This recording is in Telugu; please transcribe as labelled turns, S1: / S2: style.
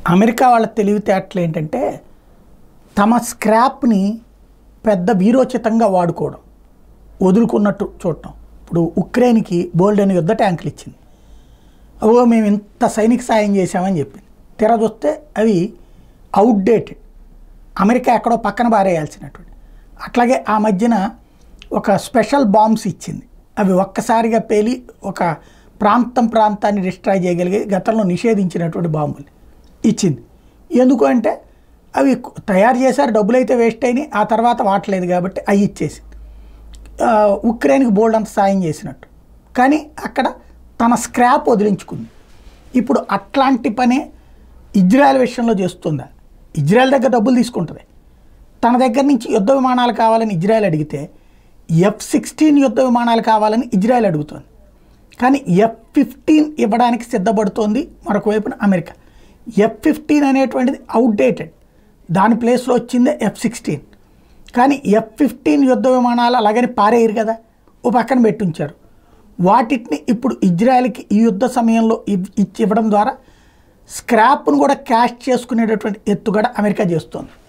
S1: అమెరికా వాళ్ళ తెలివితేటలు ఏంటంటే తమ స్క్రాప్ని పెద్ద వీరోచితంగా వాడుకోవడం వదులుకున్నట్టు చూడటం ఇప్పుడు ఉక్రెయిన్కి బోల్డ్ అని యుద్ధ ట్యాంకులు ఇచ్చింది అవో మేము ఇంత సైనిక సాయం చేశామని చెప్పింది తెర చూస్తే అవి అవుట్డేటెడ్ అమెరికా ఎక్కడో పక్కన బారేయాల్సినటువంటి అట్లాగే ఆ మధ్యన ఒక స్పెషల్ బాంబ్స్ ఇచ్చింది అవి ఒక్కసారిగా పేలి ఒక ప్రాంతం ప్రాంతాన్ని డిస్ట్రాయ్ చేయగలిగే గతంలో నిషేధించినటువంటి బాంబులు ఇచ్చింది ఎందుకు అంటే అవి తయారు చేశారు డబ్బులు అయితే వేస్ట్ అయినాయి ఆ తర్వాత వాడలేదు కాబట్టి అవి ఇచ్చేసింది ఆ, ఉక్రెయిన్కి బోల్డ్ అంత సాయం చేసినట్టు కానీ అక్కడ తన స్క్రాప్ వదిలించుకుంది ఇప్పుడు అట్లాంటి పనే ఇజ్రాయెల్ విషయంలో చేస్తుందా ఇజ్రాయెల్ దగ్గర డబ్బులు తీసుకుంటుంది తన దగ్గర నుంచి యుద్ధ విమానాలు కావాలని ఇజ్రాయెల్ అడిగితే ఎఫ్ సిక్స్టీన్ యుద్ధ విమానాలు కావాలని ఇజ్రాయెల్ అడుగుతోంది కానీ ఎఫ్ ఫిఫ్టీన్ ఇవ్వడానికి సిద్ధపడుతోంది మరొక వైపున అమెరికా ఎఫ్ ఫిఫ్టీన్ అనేటువంటిది అవుట్డేటెడ్ దాని ప్లేస్లో వచ్చిందే ఎఫ్ సిక్స్టీన్ కానీ ఎఫ్ ఫిఫ్టీన్ యుద్ధ విమానాలు అలాగని పారేయరు కదా ఓ పక్కన పెట్టుంచారు వాటిని ఇప్పుడు ఇజ్రాయెల్కి ఈ యుద్ధ సమయంలో ఇవ్- ఇచ్చి ఇవ్వడం ద్వారా స్క్రాప్ను కూడా క్యాష్ చేసుకునేటటువంటి ఎత్తుగడ అమెరికా చేస్తోంది